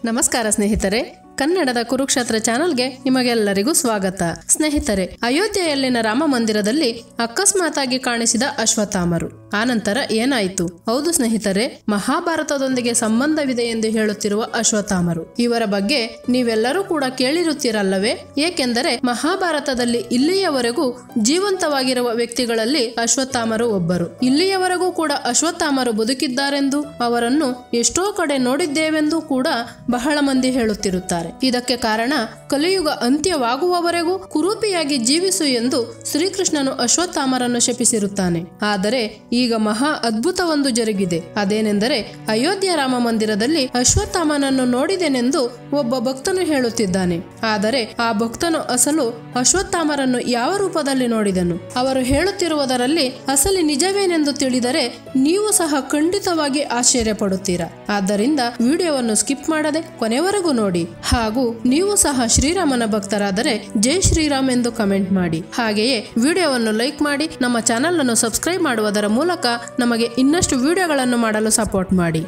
ನಮಸ್ಕಾರ ಸ್ನೇಹಿತರೆ ಕನ್ನಡದ ಕುರುಕ್ಷೇತ್ರ ಚಾನೆಲ್ಗೆ ನಿಮಗೆಲ್ಲರಿಗೂ ಸ್ವಾಗತ ಸ್ನೇಹಿತರೆ ಅಯೋಧ್ಯೆಯಲ್ಲಿನ ರಾಮ ಮಂದಿರದಲ್ಲಿ ಅಕಸ್ಮಾತಾಗಿ ಕಾಣಿಸಿದ ಅಶ್ವತ್ಥಾಮರು ಆನಂತರ ಏನಾಯಿತು ಹೌದು ಸ್ನೇಹಿತರೆ ಮಹಾಭಾರತದೊಂದಿಗೆ ಸಂಬಂಧವಿದೆ ಎಂದು ಹೇಳುತ್ತಿರುವ ಅಶ್ವತ್ಥಾಮರು ಇವರ ಬಗ್ಗೆ ನೀವೆಲ್ಲರೂ ಕೂಡ ಕೇಳಿರುತ್ತೀರಲ್ಲವೇ ಏಕೆಂದರೆ ಮಹಾಭಾರತದಲ್ಲಿ ಇಲ್ಲಿಯವರೆಗೂ ಜೀವಂತವಾಗಿರುವ ವ್ಯಕ್ತಿಗಳಲ್ಲಿ ಅಶ್ವತ್ಥಾಮರು ಒಬ್ಬರು ಇಲ್ಲಿಯವರೆಗೂ ಕೂಡ ಅಶ್ವತ್ಥಾಮರು ಬದುಕಿದ್ದಾರೆಂದು ಅವರನ್ನು ಎಷ್ಟೋ ಕಡೆ ನೋಡಿದ್ದೇವೆಂದು ಕೂಡ ಬಹಳ ಮಂದಿ ಹೇಳುತ್ತಿರುತ್ತಾರೆ ಇದಕ್ಕೆ ಕಾರಣ ಕಲಿಯುಗ ಅಂತ್ಯವಾಗುವವರೆಗೂ ಕುರೂಪಿಯಾಗಿ ಜೀವಿಸು ಎಂದು ಶ್ರೀಕೃಷ್ಣನು ಅಶ್ವತ್ಥಾಮರನ್ನು ಶಪಿಸಿರುತ್ತಾನೆ ಆದರೆ ಈಗ ಮಹಾ ಅದ್ಭುತವೊಂದು ಜರುಗಿದೆ ಅದೇನೆಂದರೆ ಅಯೋಧ್ಯ ರಾಮ ಮಂದಿರದಲ್ಲಿ ಅಶ್ವತ್ಥಾಮನನ್ನು ನೋಡಿದೆನೆಂದು ಒಬ್ಬ ಭಕ್ತನು ಹೇಳುತ್ತಿದ್ದಾನೆ ಆದರೆ ಆ ಭಕ್ತನು ಅಸಲು ಅಶ್ವತ್ಥಾಮರನ್ನು ಯಾವ ರೂಪದಲ್ಲಿ ನೋಡಿದನು ಅವರು ಹೇಳುತ್ತಿರುವುದರಲ್ಲಿ ಅಸಲಿ ನಿಜವೇನೆಂದು ತಿಳಿದರೆ ನೀವು ಸಹ ಖಂಡಿತವಾಗಿ ಆಶ್ಚರ್ಯ ಪಡುತ್ತೀರಾ ಆದ್ದರಿಂದ ವಿಡಿಯೋವನ್ನು ಸ್ಕಿಪ್ ಮಾಡದೆ ಕೊನೆವರೆಗೂ ನೋಡಿ ಹಾಗೂ ನೀವು ಸಹ ಶ್ರೀರಾಮನ ಭಕ್ತರಾದರೆ ಜೈ ಶ್ರೀರಾಮ್ ಎಂದು ಕಮೆಂಟ್ ಮಾಡಿ ಹಾಗೆಯೇ ವಿಡಿಯೋವನ್ನು ಲೈಕ್ ಮಾಡಿ ನಮ್ಮ ಚಾನಲ್ ಅನ್ನು ಸಬ್ಸ್ಕ್ರೈಬ್ ಮಾಡುವುದರ ಮೂಲಕ ನಮಗೆ ಇನ್ನಷ್ಟು ವಿಡಿಯೋಗಳನ್ನು ಮಾಡಲು ಸಪೋರ್ಟ್ ಮಾಡಿ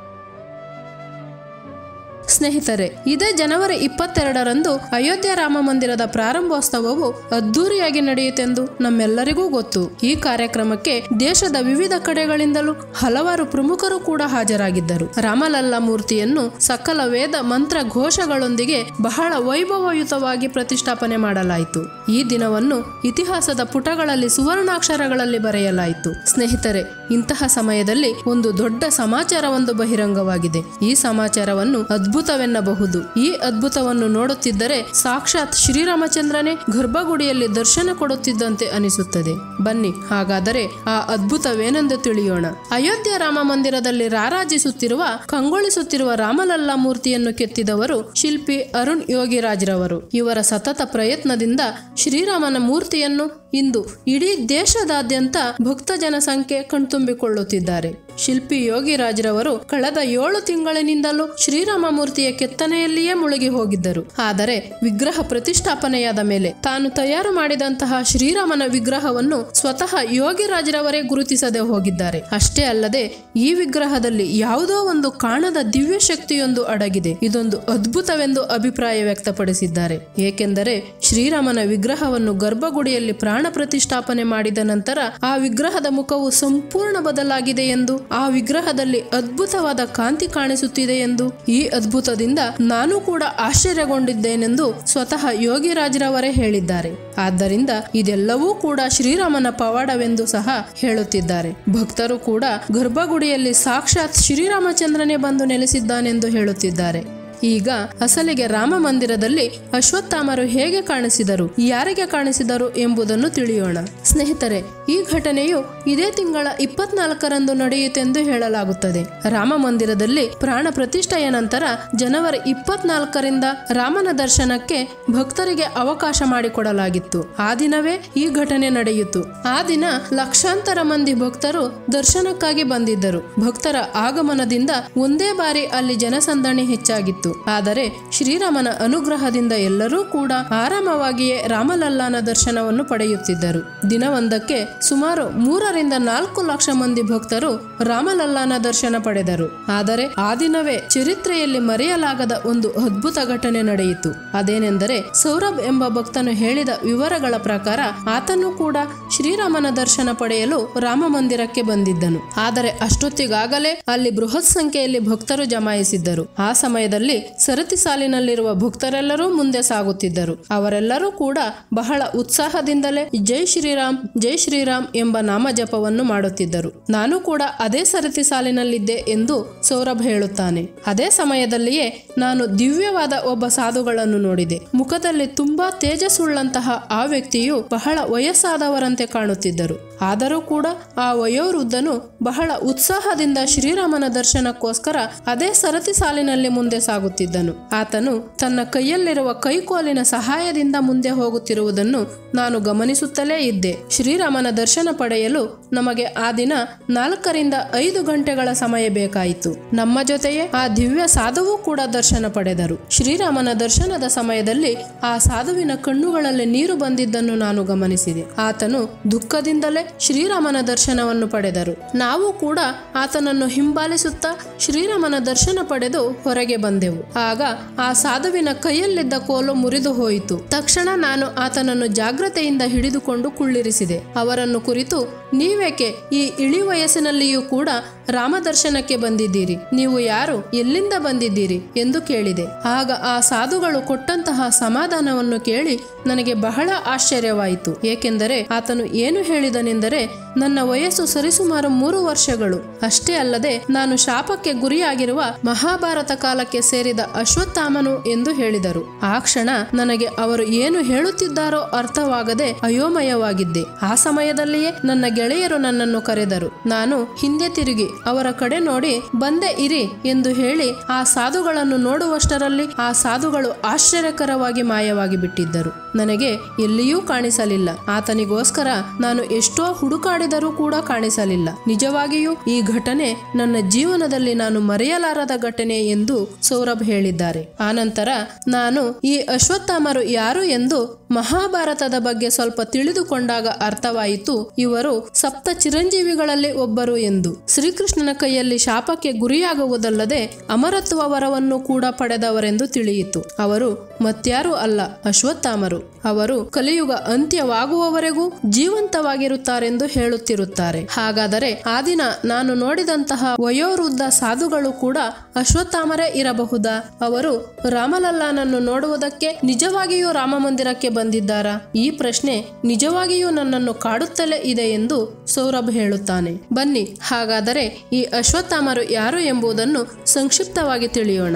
ಸ್ನೇಹಿತರೆ ಇದೇ ಜನವರಿ ಇಪ್ಪತ್ತೆರಡರಂದು ಅಯೋಧ್ಯ ರಾಮ ಮಂದಿರದ ಪ್ರಾರಂಭೋತ್ಸವವು ಅದ್ದೂರಿಯಾಗಿ ನಡೆಯುತ್ತೆಂದು ನಮ್ಮೆಲ್ಲರಿಗೂ ಗೊತ್ತು ಈ ಕಾರ್ಯಕ್ರಮಕ್ಕೆ ದೇಶದ ವಿವಿಧ ಕಡೆಗಳಿಂದಲೂ ಹಲವಾರು ಪ್ರಮುಖರು ಕೂಡ ಹಾಜರಾಗಿದ್ದರು ರಾಮಲಲ್ಲ ಮೂರ್ತಿಯನ್ನು ಸಕಲ ವೇದ ಮಂತ್ರ ಘೋಷಗಳೊಂದಿಗೆ ಬಹಳ ವೈಭವಯುತವಾಗಿ ಪ್ರತಿಷ್ಠಾಪನೆ ಮಾಡಲಾಯಿತು ಈ ದಿನವನ್ನು ಇತಿಹಾಸದ ಪುಟಗಳಲ್ಲಿ ಸುವರ್ಣಾಕ್ಷರಗಳಲ್ಲಿ ಬರೆಯಲಾಯಿತು ಸ್ನೇಹಿತರೆ ಇಂತಹ ಸಮಯದಲ್ಲಿ ಒಂದು ದೊಡ್ಡ ಸಮಾಚಾರವೊಂದು ಬಹಿರಂಗವಾಗಿದೆ ಈ ಸಮಾಚಾರವನ್ನು ಅದ್ಭುತವೆನ್ನಬಹುದು ಈ ಅದ್ಭುತವನ್ನು ನೋಡುತ್ತಿದ್ದರೆ ಸಾಕ್ಷಾತ್ ಶ್ರೀರಾಮಚಂದ್ರನೇ ಗರ್ಭಗುಡಿಯಲ್ಲಿ ದರ್ಶನ ಕೊಡುತ್ತಿದ್ದಂತೆ ಅನಿಸುತ್ತದೆ ಬನ್ನಿ ಹಾಗಾದರೆ ಆ ಅದ್ಭುತವೇನೆಂದು ತಿಳಿಯೋಣ ಅಯೋಧ್ಯ ರಾಮ ಮಂದಿರದಲ್ಲಿ ರಾರಾಜಿಸುತ್ತಿರುವ ಕಂಗೊಳಿಸುತ್ತಿರುವ ರಾಮಲಲ್ಲ ಮೂರ್ತಿಯನ್ನು ಕೆತ್ತಿದವರು ಶಿಲ್ಪಿ ಅರುಣ್ ಯೋಗಿರಾಜ್ರವರು ಇವರ ಸತತ ಪ್ರಯತ್ನದಿಂದ ಶ್ರೀರಾಮನ ಮೂರ್ತಿಯನ್ನು ಇಂದು ಇಡೀ ದೇಶದಾದ್ಯಂತ ಭಕ್ತ ಜನಸಂಖ್ಯೆ ಕಣ್ತುಂಬಿಕೊಳ್ಳುತ್ತಿದ್ದಾರೆ ಶಿಲ್ಪಿ ಯೋಗಿರಾಜ್ರವರು ಕಳೆದ ಏಳು ತಿಂಗಳಿನಿಂದಲೂ ಶ್ರೀರಾಮ ಮೂರ್ತಿಯ ಕೆತ್ತನೆಯಲ್ಲಿಯೇ ಮುಳುಗಿ ಹೋಗಿದ್ದರು ಆದರೆ ವಿಗ್ರಹ ಪ್ರತಿಷ್ಠಾಪನೆಯಾದ ಮೇಲೆ ತಾನು ತಯಾರು ಮಾಡಿದಂತಹ ಶ್ರೀರಾಮನ ವಿಗ್ರಹವನ್ನು ಸ್ವತಃ ಯೋಗಿರಾಜ್ರವರೇ ಗುರುತಿಸದೆ ಹೋಗಿದ್ದಾರೆ ಅಷ್ಟೇ ಅಲ್ಲದೆ ಈ ವಿಗ್ರಹದಲ್ಲಿ ಯಾವುದೋ ಒಂದು ಕಾಣದ ದಿವ್ಯ ಶಕ್ತಿಯೊಂದು ಅಡಗಿದೆ ಇದೊಂದು ಅದ್ಭುತವೆಂದು ಅಭಿಪ್ರಾಯ ವ್ಯಕ್ತಪಡಿಸಿದ್ದಾರೆ ಏಕೆಂದರೆ ಶ್ರೀರಾಮನ ವಿಗ್ರಹವನ್ನು ಗರ್ಭಗುಡಿಯಲ್ಲಿ ಪ್ರಾಣ ಪ್ರತಿಷ್ಠಾಪನೆ ಮಾಡಿದ ನಂತರ ಆ ವಿಗ್ರಹದ ಮುಖವು ಸಂಪೂರ್ಣ ಬದಲಾಗಿದೆ ಎಂದು ಆ ವಿಗ್ರಹದಲ್ಲಿ ಅದ್ಭುತವಾದ ಕಾಂತಿ ಕಾಣಿಸುತ್ತಿದೆ ಎಂದು ಈ ಅದ್ಭುತದಿಂದ ನಾನು ಕೂಡ ಆಶ್ಚರ್ಯಗೊಂಡಿದ್ದೇನೆಂದು ಸ್ವತಃ ಯೋಗಿರಾಜ್ರವರೇ ಹೇಳಿದ್ದಾರೆ ಆದ್ದರಿಂದ ಇದೆಲ್ಲವೂ ಕೂಡ ಶ್ರೀರಾಮನ ಪವಾಡವೆಂದು ಸಹ ಹೇಳುತ್ತಿದ್ದಾರೆ ಭಕ್ತರು ಕೂಡ ಗರ್ಭಗುಡಿಯಲ್ಲಿ ಸಾಕ್ಷಾತ್ ಶ್ರೀರಾಮಚಂದ್ರನೇ ಬಂದು ನೆಲೆಸಿದ್ದಾನೆಂದು ಹೇಳುತ್ತಿದ್ದಾರೆ ಈಗ ಅಸಲಿಗೆ ರಾಮ ಮಂದಿರದಲ್ಲಿ ಅಶ್ವತ್ಥಾಮರು ಹೇಗೆ ಕಾಣಿಸಿದರು ಯಾರಿಗೆ ಕಾಣಿಸಿದರು ಎಂಬುದನ್ನು ತಿಳಿಯೋಣ ಸ್ನೇಹಿತರೆ ಈ ಘಟನೆಯು ಇದೇ ತಿಂಗಳ ಇಪ್ಪತ್ನಾಲ್ಕರಂದು ನಡೆಯುತ್ತೆಂದು ಹೇಳಲಾಗುತ್ತದೆ ರಾಮ ಮಂದಿರದಲ್ಲಿ ಪ್ರಾಣ ಪ್ರತಿಷ್ಠೆಯ ನಂತರ ಜನವರಿ ಇಪ್ಪತ್ನಾಲ್ಕರಿಂದ ರಾಮನ ದರ್ಶನಕ್ಕೆ ಭಕ್ತರಿಗೆ ಅವಕಾಶ ಮಾಡಿಕೊಡಲಾಗಿತ್ತು ಆ ದಿನವೇ ಈ ಘಟನೆ ನಡೆಯಿತು ಆ ದಿನ ಲಕ್ಷಾಂತರ ಮಂದಿ ಭಕ್ತರು ದರ್ಶನಕ್ಕಾಗಿ ಬಂದಿದ್ದರು ಭಕ್ತರ ಆಗಮನದಿಂದ ಒಂದೇ ಬಾರಿ ಅಲ್ಲಿ ಜನಸಂದಣಿ ಹೆಚ್ಚಾಗಿತ್ತು ಆದರೆ ಶ್ರೀರಾಮನ ಅನುಗ್ರಹದಿಂದ ಎಲ್ಲರೂ ಕೂಡ ಆರಾಮವಾಗಿಯೇ ರಾಮಲಲ್ಲಾನ ದರ್ಶನವನ್ನು ಪಡೆಯುತ್ತಿದ್ದರು ದಿನವೊಂದಕ್ಕೆ ಸುಮಾರು ಮೂರರಿಂದ ನಾಲ್ಕು ಲಕ್ಷ ಮಂದಿ ಭಕ್ತರು ರಾಮಲಲ್ಲಾನ ದರ್ಶನ ಪಡೆದರು ಆದರೆ ಆ ದಿನವೇ ಚರಿತ್ರೆಯಲ್ಲಿ ಮರೆಯಲಾಗದ ಒಂದು ಅದ್ಭುತ ಘಟನೆ ನಡೆಯಿತು ಅದೇನೆಂದರೆ ಸೌರಭ್ ಎಂಬ ಭಕ್ತನು ಹೇಳಿದ ವಿವರಗಳ ಪ್ರಕಾರ ಆತನು ಕೂಡ ಶ್ರೀರಾಮನ ದರ್ಶನ ಪಡೆಯಲು ರಾಮ ಮಂದಿರಕ್ಕೆ ಬಂದಿದ್ದನು ಆದರೆ ಅಷ್ಟೊತ್ತಿಗಾಗಲೇ ಅಲ್ಲಿ ಬೃಹತ್ ಸಂಖ್ಯೆಯಲ್ಲಿ ಭಕ್ತರು ಜಮಾಯಿಸಿದ್ದರು ಆ ಸಮಯದಲ್ಲಿ ಸರತಿ ಸಾಲಿನಲ್ಲಿರುವ ಭಕ್ತರೆಲ್ಲರೂ ಮುಂದೆ ಸಾಗುತ್ತಿದ್ದರು ಅವರೆಲ್ಲರೂ ಕೂಡ ಬಹಳ ಉತ್ಸಾಹದಿಂದಲೇ ಜೈ ಶ್ರೀರಾಮ್ ಜೈ ಶ್ರೀರಾಮ್ ಎಂಬ ನಾಮಜಪವನ್ನು ಮಾಡುತ್ತಿದ್ದರು ನಾನು ಕೂಡ ಅದೇ ಸರತಿ ಸಾಲಿನಲ್ಲಿದ್ದೆ ಎಂದು ಸೌರಭ್ ಹೇಳುತ್ತಾನೆ ಅದೇ ಸಮಯದಲ್ಲಿಯೇ ನಾನು ದಿವ್ಯವಾದ ಒಬ್ಬ ಸಾಧುಗಳನ್ನು ನೋಡಿದೆ ಮುಖದಲ್ಲಿ ತುಂಬಾ ತೇಜಸ್ಸುಳ್ಳಂತಹ ಆ ವ್ಯಕ್ತಿಯು ಬಹಳ ವಯಸ್ಸಾದವರಂತೆ ಕಾಣುತ್ತಿದ್ದರು ಆದರೂ ಕೂಡ ಆ ವಯೋವೃದ್ಧನು ಬಹಳ ಉತ್ಸಾಹದಿಂದ ಶ್ರೀರಾಮನ ದರ್ಶನಕ್ಕೋಸ್ಕರ ಅದೇ ಸರತಿ ಸಾಲಿನಲ್ಲಿ ಮುಂದೆ ಸಾಗುತ್ತಿದ್ದನು ಆತನು ತನ್ನ ಕೈಯಲ್ಲಿರುವ ಕೈಕೋಲಿನ ಸಹಾಯದಿಂದ ಮುಂದೆ ಹೋಗುತ್ತಿರುವುದನ್ನು ನಾನು ಗಮನಿಸುತ್ತಲೇ ಇದ್ದೆ ಶ್ರೀರಾಮನ ದರ್ಶನ ಪಡೆಯಲು ನಮಗೆ ಆ ದಿನ ನಾಲ್ಕರಿಂದ ಐದು ಗಂಟೆಗಳ ಸಮಯ ಬೇಕಾಯಿತು ನಮ್ಮ ಜೊತೆಯೇ ಆ ದಿವ್ಯ ಸಾಧುವು ಕೂಡ ದರ್ಶನ ಪಡೆದರು ಶ್ರೀರಾಮನ ದರ್ಶನದ ಸಮಯದಲ್ಲಿ ಆ ಸಾಧುವಿನ ಕಣ್ಣುಗಳಲ್ಲಿ ನೀರು ಬಂದಿದ್ದನ್ನು ನಾನು ಗಮನಿಸಿದೆ ಆತನು ದುಃಖದಿಂದಲೇ ಶ್ರೀರಾಮನ ದರ್ಶನವನ್ನು ಪಡೆದರು ನಾವು ಕೂಡ ಆತನನ್ನು ಹಿಂಬಾಲಿಸುತ್ತಾ ಶ್ರೀರಾಮನ ದರ್ಶನ ಪಡೆದು ಹೊರಗೆ ಬಂದೆವು ಆಗ ಆ ಸಾಧುವಿನ ಕೈಯಲ್ಲಿದ್ದ ಕೋಲು ಮುರಿದು ಹೋಯಿತು ತಕ್ಷಣ ನಾನು ಆತನನ್ನು ಜಾಗ್ರತೆಯಿಂದ ಹಿಡಿದುಕೊಂಡು ಕುಳ್ಳಿರಿಸಿದೆ ಅವರನ್ನು ಕುರಿತು ನೀವೇಕೆ ಈ ಇಳಿ ವಯಸ್ಸಿನಲ್ಲಿಯೂ ಕೂಡ ರಾಮ ದರ್ಶನಕ್ಕೆ ಬಂದಿದ್ದೀರಿ ನೀವು ಯಾರು ಎಲ್ಲಿಂದ ಬಂದಿದ್ದೀರಿ ಎಂದು ಕೇಳಿದೆ ಆಗ ಆ ಸಾಧುಗಳು ಕೊಟ್ಟಂತಹ ಸಮಾಧಾನವನ್ನು ಕೇಳಿ ನನಗೆ ಬಹಳ ಆಶ್ಚರ್ಯವಾಯಿತು ಏಕೆಂದರೆ ಆತನು ಏನು ಹೇಳಿದನೆಂದರೆ ನನ್ನ ವಯಸ್ಸು ಸರಿಸುಮಾರು ಮೂರು ವರ್ಷಗಳು ಅಷ್ಟೇ ಅಲ್ಲದೆ ನಾನು ಶಾಪಕ್ಕೆ ಗುರಿಯಾಗಿರುವ ಮಹಾಭಾರತ ಕಾಲಕ್ಕೆ ಸೇರಿದ ಅಶ್ವತ್ಥಾಮನು ಎಂದು ಹೇಳಿದರು ಆ ಕ್ಷಣ ನನಗೆ ಅವರು ಏನು ಹೇಳುತ್ತಿದ್ದಾರೋ ಅರ್ಥವಾಗದೆ ಅಯೋಮಯವಾಗಿದ್ದೆ ಆ ಸಮಯದಲ್ಲಿಯೇ ನನ್ನ ಗೆಳೆಯರು ನನ್ನನ್ನು ಕರೆದರು ನಾನು ಹಿಂದೆ ತಿರುಗಿ ಅವರ ಕಡೆ ನೋಡಿ ಬಂದೆ ಇರಿ ಎಂದು ಹೇಳಿ ಆ ಸಾಧುಗಳನ್ನು ನೋಡುವಷ್ಟರಲ್ಲಿ ಆ ಸಾಧುಗಳು ಆಶ್ಚರ್ಯಕರವಾಗಿ ಮಾಯವಾಗಿ ಬಿಟ್ಟಿದ್ದರು ನನಗೆ ಎಲ್ಲಿಯೂ ಕಾಣಿಸಲಿಲ್ಲ ಆತನಿಗೋಸ್ಕರ ನಾನು ಎಷ್ಟೋ ಹುಡುಕಾಡಿದರೂ ಕೂಡ ಕಾಣಿಸಲಿಲ್ಲ ನಿಜವಾಗಿಯೂ ಈ ಘಟನೆ ನನ್ನ ಜೀವನದಲ್ಲಿ ನಾನು ಮರೆಯಲಾರದ ಘಟನೆ ಎಂದು ಸೌರಭ್ ಹೇಳಿದ್ದಾರೆ ಆನಂತರ ನಾನು ಈ ಅಶ್ವತ್ಥಾಮರು ಯಾರು ಎಂದು ಮಹಾಭಾರತದ ಬಗ್ಗೆ ಸ್ವಲ್ಪ ತಿಳಿದುಕೊಂಡಾಗ ಅರ್ಥವಾಯಿತು ಇವರು ಸಪ್ತ ಚಿರಂಜೀವಿಗಳಲ್ಲಿ ಒಬ್ಬರು ಎಂದು ಶ್ರೀಕೃಷ್ಣನ ಕೈಯಲ್ಲಿ ಶಾಪಕ್ಕೆ ಗುರಿಯಾಗುವುದಲ್ಲದೆ ಅಮರತ್ವ ವರವನ್ನು ಕೂಡ ಪಡೆದವರೆಂದು ತಿಳಿಯಿತು ಅವರು ಮತ್ಯಾರೂ ಅಲ್ಲ ಅಶ್ವತ್ಥಾಮರು ಅವರು ಕಲಿಯುಗ ಅಂತ್ಯವಾಗುವವರೆಗೂ ಜೀವಂತವಾಗಿರುತ್ತಾರೆಂದು ಹೇಳುತ್ತಿರುತ್ತಾರೆ ಹಾಗಾದರೆ ಆ ದಿನ ನಾನು ನೋಡಿದಂತಹ ವಯೋವೃದ್ಧ ಸಾಧುಗಳು ಕೂಡ ಅಶ್ವತ್ಥಾಮರೇ ಇರಬಹುದಾ ಅವರು ರಾಮಲಲ್ಲಾನನ್ನು ನೋಡುವುದಕ್ಕೆ ನಿಜವಾಗಿಯೂ ರಾಮ ಮಂದಿರಕ್ಕೆ ಬಂದಿದ್ದಾರಾ ಈ ಪ್ರಶ್ನೆ ನಿಜವಾಗಿಯೂ ನನ್ನನ್ನು ಕಾಡುತ್ತಲೇ ಇದೆ ಎಂದು ಸೌರಭ್ ಹೇಳುತ್ತಾನೆ ಬನ್ನಿ ಹಾಗಾದರೆ ಈ ಅಶ್ವತ್ಥಾಮರು ಯಾರು ಎಂಬುದನ್ನು ಸಂಕ್ಷಿಪ್ತವಾಗಿ ತಿಳಿಯೋಣ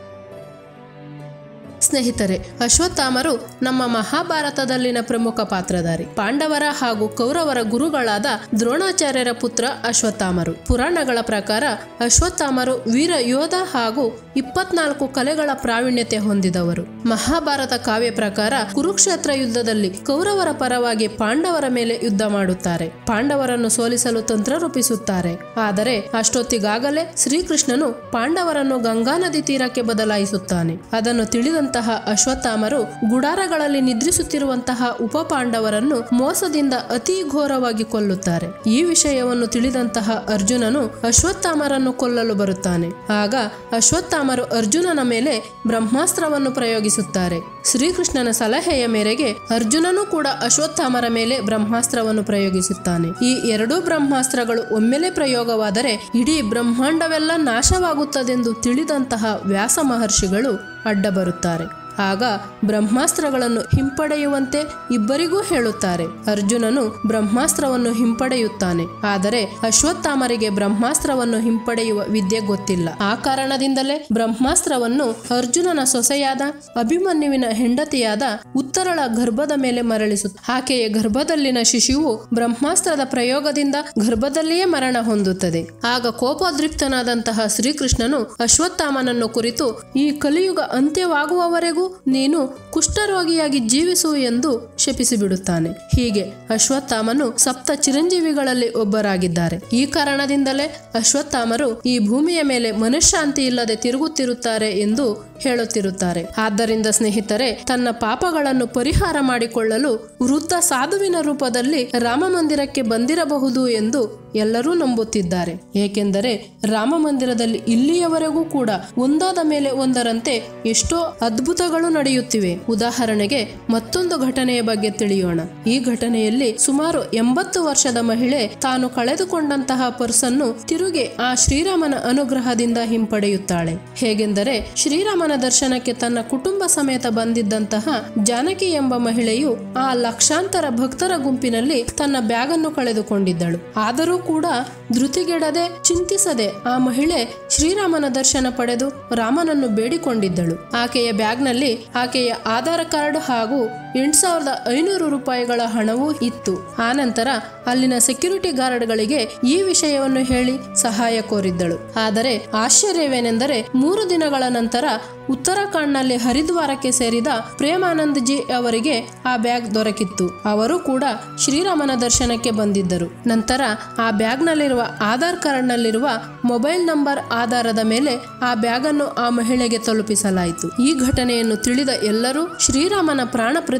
ಸ್ನೇಹಿತರೆ ಅಶ್ವತ್ಥಾಮರು ನಮ್ಮ ಮಹಾಭಾರತದಲ್ಲಿನ ಪ್ರಮುಖ ಪಾತ್ರಧಾರಿ ಪಾಂಡವರ ಹಾಗೂ ಕೌರವರ ಗುರುಗಳಾದ ದ್ರೋಣಾಚಾರ್ಯರ ಪುತ್ರ ಅಶ್ವತ್ಥಾಮರು ಪುರಾಣಗಳ ಪ್ರಕಾರ ಅಶ್ವತ್ಥಾಮರು ವೀರ ಯೋಧ ಹಾಗೂ ಇಪ್ಪತ್ನಾಲ್ಕು ಕಲೆಗಳ ಪ್ರಾವೀಣ್ಯತೆ ಹೊಂದಿದವರು ಮಹಾಭಾರತ ಕಾವ್ಯ ಪ್ರಕಾರ ಕುರುಕ್ಷೇತ್ರ ಯುದ್ಧದಲ್ಲಿ ಕೌರವರ ಪರವಾಗಿ ಪಾಂಡವರ ಮೇಲೆ ಯುದ್ಧ ಮಾಡುತ್ತಾರೆ ಪಾಂಡವರನ್ನು ಸೋಲಿಸಲು ತಂತ್ರ ರೂಪಿಸುತ್ತಾರೆ ಆದರೆ ಅಷ್ಟೊತ್ತಿಗಾಗಲೇ ಶ್ರೀಕೃಷ್ಣನು ಪಾಂಡವರನ್ನು ಗಂಗಾ ನದಿ ತೀರಕ್ಕೆ ಬದಲಾಯಿಸುತ್ತಾನೆ ಅದನ್ನು ತಿಳಿದಂತಹ ಅಶ್ವತ್ಥಾಮರು ಗುಡಾರಗಳಲ್ಲಿ ನಿದ್ರಿಸುತ್ತಿರುವಂತಹ ಉಪ ಪಾಂಡವರನ್ನು ಮೋಸದಿಂದ ಅತಿ ಘೋರವಾಗಿ ಕೊಲ್ಲುತ್ತಾರೆ ಈ ವಿಷಯವನ್ನು ತಿಳಿದಂತಹ ಅರ್ಜುನನು ಅಶ್ವತ್ಥಾಮರನ್ನು ಕೊಲ್ಲಲು ಬರುತ್ತಾನೆ ಆಗ ಅಶ್ವತ್ಥಾಮರು ಅರ್ಜುನನ ಮೇಲೆ ಬ್ರಹ್ಮಾಸ್ತ್ರವನ್ನು ಪ್ರಯೋಗಿಸುತ್ತಾರೆ ಶ್ರೀಕೃಷ್ಣನ ಸಲಹೆಯ ಮೇರೆಗೆ ಅರ್ಜುನನು ಕೂಡ ಅಶ್ವತ್ಥಾಮರ ಮೇಲೆ ಬ್ರಹ್ಮಾಸ್ತ್ರವನ್ನು ಪ್ರಯೋಗಿಸುತ್ತಾನೆ ಈ ಎರಡೂ ಬ್ರಹ್ಮಾಸ್ತ್ರಗಳು ಒಮ್ಮೆಲೆ ಪ್ರಯೋಗವಾದರೆ ಇಡೀ ಬ್ರಹ್ಮಾಂಡವೆಲ್ಲ ನಾಶವಾಗುತ್ತದೆಂದು ತಿಳಿದಂತಹ ವ್ಯಾಸ ಮಹರ್ಷಿಗಳು ಅಡ್ಡ ಬರುತ್ತಾರೆ ಆಗ ಬ್ರಹ್ಮಾಸ್ತ್ರಗಳನ್ನು ಹಿಂಪಡೆಯುವಂತೆ ಇಬ್ಬರಿಗೂ ಹೇಳುತ್ತಾರೆ ಅರ್ಜುನನು ಬ್ರಹ್ಮಾಸ್ತ್ರವನ್ನು ಹಿಂಪಡೆಯುತ್ತಾನೆ ಆದರೆ ಅಶ್ವತ್ಥಾಮರಿಗೆ ಬ್ರಹ್ಮಾಸ್ತ್ರವನ್ನು ಹಿಂಪಡೆಯುವ ವಿದ್ಯೆ ಗೊತ್ತಿಲ್ಲ ಆ ಕಾರಣದಿಂದಲೇ ಬ್ರಹ್ಮಾಸ್ತ್ರವನ್ನು ಅರ್ಜುನನ ಸೊಸೆಯಾದ ಅಭಿಮನ್ಯುವಿನ ಹೆಂಡತಿಯಾದ ಉತ್ತರಳ ಗರ್ಭದ ಮೇಲೆ ಮರಳಿಸುತ್ತ ಆಕೆಯ ಗರ್ಭದಲ್ಲಿನ ಶಿಶುವು ಬ್ರಹ್ಮಾಸ್ತ್ರದ ಪ್ರಯೋಗದಿಂದ ಗರ್ಭದಲ್ಲಿಯೇ ಮರಣ ಹೊಂದುತ್ತದೆ ಆಗ ಕೋಪೋದ್ರಿಕ್ತನಾದಂತಹ ಶ್ರೀಕೃಷ್ಣನು ಅಶ್ವತ್ಥಾಮನನ್ನು ಕುರಿತು ಈ ಕಲಿಯುಗ ಅಂತ್ಯವಾಗುವವರೆಗೂ ನೀನು ಕುಷ್ಠರೋಗಿಯಾಗಿ ಜೀವಿಸು ಎಂದು ಶಪಿಸಿಬಿಡುತ್ತಾನೆ ಹೀಗೆ ಅಶ್ವತ್ಥಾಮನು ಸಪ್ತ ಚಿರಂಜೀವಿಗಳಲ್ಲಿ ಒಬ್ಬರಾಗಿದ್ದಾರೆ ಈ ಕಾರಣದಿಂದಲೇ ಅಶ್ವತ್ಥಾಮರು ಈ ಭೂಮಿಯ ಮೇಲೆ ಮನಃಶಾಂತಿ ಇಲ್ಲದೆ ತಿರುಗುತ್ತಿರುತ್ತಾರೆ ಎಂದು ಹೇಳುತ್ತಿರುತ್ತಾರೆ ಆದ್ದರಿಂದ ಸ್ನೇಹಿತರೆ ತನ್ನ ಪಾಪಗಳನ್ನು ಪರಿಹಾರ ಮಾಡಿಕೊಳ್ಳಲು ವೃದ್ಧ ಸಾಧುವಿನ ರೂಪದಲ್ಲಿ ರಾಮ ಮಂದಿರಕ್ಕೆ ಬಂದಿರಬಹುದು ಎಂದು ಎಲ್ಲರೂ ನಂಬುತ್ತಿದ್ದಾರೆ ಏಕೆಂದರೆ ರಾಮ ಮಂದಿರದಲ್ಲಿ ಇಲ್ಲಿಯವರೆಗೂ ಕೂಡ ಒಂದಾದ ಮೇಲೆ ಒಂದರಂತೆ ಎಷ್ಟೋ ಅದ್ಭುತಗಳು ನಡೆಯುತ್ತಿವೆ ಉದಾಹರಣೆಗೆ ಮತ್ತೊಂದು ಘಟನೆಯ ಬಗ್ಗೆ ತಿಳಿಯೋಣ ಈ ಘಟನೆಯಲ್ಲಿ ಸುಮಾರು ಎಂಬತ್ತು ವರ್ಷದ ಮಹಿಳೆ ತಾನು ಕಳೆದುಕೊಂಡಂತಹ ಪರ್ಸನ್ನು ತಿರುಗಿ ಆ ಶ್ರೀರಾಮನ ಅನುಗ್ರಹದಿಂದ ಹಿಂಪಡೆಯುತ್ತಾಳೆ ಹೇಗೆಂದರೆ ಶ್ರೀರಾಮನ ದರ್ಶನಕ್ಕೆ ತನ್ನ ಕುಟುಂಬ ಸಮೇತ ಬಂದಿದ್ದಂತಹ ಜಾನಕಿ ಎಂಬ ಮಹಿಳೆಯು ಆ ಲಕ್ಷಾಂತರ ಭಕ್ತರ ಗುಂಪಿನಲ್ಲಿ ತನ್ನ ಬ್ಯಾಗ್ ಅನ್ನು ಕಳೆದುಕೊಂಡಿದ್ದಳು ಆದರೂ ಕೂಡ ಧೃತಿಗೆಡದೆ ಚಿಂತಿಸದೆ ಆ ಮಹಿಳೆ ಶ್ರೀರಾಮನ ದರ್ಶನ ಪಡೆದು ರಾಮನನ್ನು ಬೇಡಿಕೊಂಡಿದ್ದಳು ಆಕೆಯ ಬ್ಯಾಗ್ನಲ್ಲಿ ಆಕೆಯ ಆಧಾರ್ ಕಾರ್ಡ್ ಹಾಗೂ ಎಂಟು ಸಾವಿರದ ಐನೂರು ರೂಪಾಯಿಗಳ ಹಣವೂ ಇತ್ತು ಆನಂತರ ಅಲ್ಲಿನ ಸೆಕ್ಯೂರಿಟಿ ಗಾರ್ಡ್ಗಳಿಗೆ ಈ ವಿಷಯವನ್ನು ಹೇಳಿ ಸಹಾಯ ಕೋರಿದ್ದಳು ಆದರೆ ಆಶ್ಚರ್ಯವೇನೆಂದರೆ ಮೂರು ದಿನಗಳ ನಂತರ ಉತ್ತರಾಖಂಡ್ನಲ್ಲಿ ಹರಿದ್ವಾರಕ್ಕೆ ಸೇರಿದ ಪ್ರೇಮಾನಂದ್ ಜಿ ಅವರಿಗೆ ಆ ಬ್ಯಾಗ್ ದೊರಕಿತ್ತು ಅವರು ಕೂಡ ಶ್ರೀರಾಮನ ದರ್ಶನಕ್ಕೆ ಬಂದಿದ್ದರು ನಂತರ ಆ ಬ್ಯಾಗ್ನಲ್ಲಿರುವ ಆಧಾರ್ ಕಾರ್ಡ್ನಲ್ಲಿರುವ ಮೊಬೈಲ್ ನಂಬರ್ ಆಧಾರದ ಮೇಲೆ ಆ ಬ್ಯಾಗ್ ಅನ್ನು ಆ ಮಹಿಳೆಗೆ ತಲುಪಿಸಲಾಯಿತು ಈ ಘಟನೆಯನ್ನು ತಿಳಿದ ಎಲ್ಲರೂ ಶ್ರೀರಾಮನ ಪ್ರಾಣ ಪ್ರತಿಷ್ಠೆ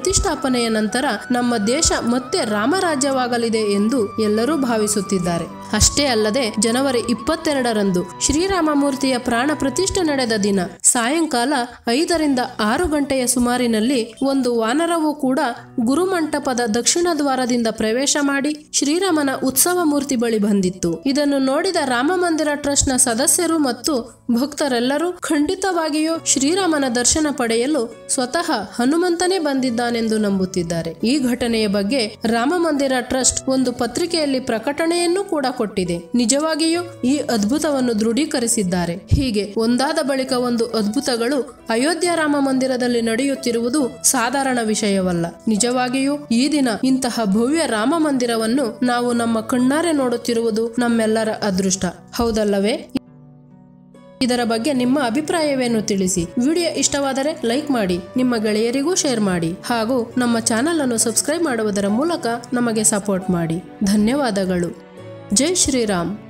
ಪ್ರತಿಷ್ಠಾಪನೆಯ ನಂತರ ನಮ್ಮ ದೇಶ ಮತ್ತೆ ರಾಮರಾಜ್ಯವಾಗಲಿದೆ ಎಂದು ಎಲ್ಲರೂ ಭಾವಿಸುತ್ತಿದ್ದಾರೆ ಅಷ್ಟೇ ಅಲ್ಲದೆ ಜನವರಿ ಇಪ್ಪತ್ತೆರಡರಂದು ಶ್ರೀರಾಮಮೂರ್ತಿಯ ಪ್ರಾಣ ಪ್ರತಿಷ್ಠೆ ನಡೆದ ದಿನ ಸಾಯಂಕಾಲ ಐದರಿಂದ ಆರು ಗಂಟೆಯ ಸುಮಾರಿನಲ್ಲಿ ಒಂದು ವಾನರವು ಕೂಡ ಗುರುಮಂಟಪದ ದಕ್ಷಿಣ ದ್ವಾರದಿಂದ ಪ್ರವೇಶ ಮಾಡಿ ಶ್ರೀರಾಮನ ಉತ್ಸವ ಮೂರ್ತಿ ಬಳಿ ಬಂದಿತ್ತು ಇದನ್ನು ನೋಡಿದ ರಾಮ ಮಂದಿರ ಟ್ರಸ್ಟ್ನ ಸದಸ್ಯರು ಮತ್ತು ಭಕ್ತರೆಲ್ಲರೂ ಖಂಡಿತವಾಗಿಯೂ ಶ್ರೀರಾಮನ ದರ್ಶನ ಪಡೆಯಲು ಸ್ವತಃ ಹನುಮಂತನೇ ಬಂದಿದ್ದಾನೆಂದು ನಂಬುತ್ತಿದ್ದಾರೆ ಈ ಘಟನೆಯ ಬಗ್ಗೆ ರಾಮ ಮಂದಿರ ಟ್ರಸ್ಟ್ ಒಂದು ಪತ್ರಿಕೆಯಲ್ಲಿ ಪ್ರಕಟಣೆಯನ್ನು ಕೂಡ ಕೊಟ್ಟಿದೆ ನಿಜವಾಗಿಯೂ ಈ ಅದ್ಭುತವನ್ನು ದೃಢೀಕರಿಸಿದ್ದಾರೆ ಹೀಗೆ ಒಂದಾದ ಬಳಿಕ ಒಂದು ಅದ್ಭುತಗಳು ಅಯೋಧ್ಯ ರಾಮ ಮಂದಿರದಲ್ಲಿ ನಡೆಯುತ್ತಿರುವುದು ಸಾಧಾರಣ ವಿಷಯವಲ್ಲ ನಿಜವಾಗಿಯೂ ಈ ದಿನ ಇಂತಹ ಭವ್ಯ ರಾಮ ಮಂದಿರವನ್ನು ನಾವು ನಮ್ಮ ಕಣ್ಣಾರೆ ನೋಡುತ್ತಿರುವುದು ನಮ್ಮೆಲ್ಲರ ಅದೃಷ್ಟ ಹೌದಲ್ಲವೇ ಇದರ ಬಗ್ಗೆ ನಿಮ್ಮ ಅಭಿಪ್ರಾಯವೇನು ತಿಳಿಸಿ ವಿಡಿಯೋ ಇಷ್ಟವಾದರೆ ಲೈಕ್ ಮಾಡಿ ನಿಮ್ಮ ಗೆಳೆಯರಿಗೂ ಶೇರ್ ಮಾಡಿ ಹಾಗೂ ನಮ್ಮ ಚಾನಲ್ ಅನ್ನು ಸಬ್ಸ್ಕ್ರೈಬ್ ಮಾಡುವುದರ ಮೂಲಕ ನಮಗೆ ಸಪೋರ್ಟ್ ಮಾಡಿ ಧನ್ಯವಾದಗಳು ಜೈ ಶ್ರೀರಾಮ್